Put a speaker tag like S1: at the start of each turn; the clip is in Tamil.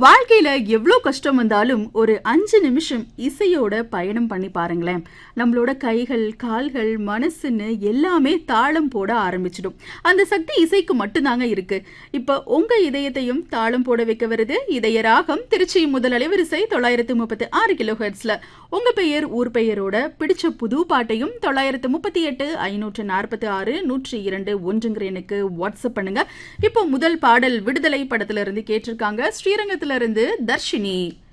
S1: வாழ்க்கையில எவ்வளோ கஷ்டம் வந்தாலும் ஒரு அஞ்சு நிமிஷம் இசையோட பயணம் பண்ணி பாருங்களேன் நம்மளோட கைகள் கால்கள் மனசுன்னு எல்லாமே தாளம் போட ஆரம்பிச்சிடும் அந்த சக்தி இசைக்கு மட்டும்தாங்க இருக்கு இப்போ உங்க இதயத்தையும் தாளம் போட வைக்க வருது இதய ராகம் திருச்சி முதல் அலைவரிசை தொள்ளாயிரத்து முப்பத்தி ஆறு கிலோ ஹெர்ட்ஸ்ல உங்க பெயர் ஊர் பெயரோட பிடிச்ச புது பாட்டையும் தொள்ளாயிரத்து முப்பத்தி எட்டு ஐநூற்று நாற்பத்தி ஆறு நூற்றி இரண்டு ஒன்றுங்கிற எனக்கு வாட்ஸ்அப் பண்ணுங்க இப்போ முதல் பாடல் விடுதலை படத்துல இருந்து கேட்டிருக்காங்க ஸ்ரீரங்கத்துல இருந்து தர்ஷினி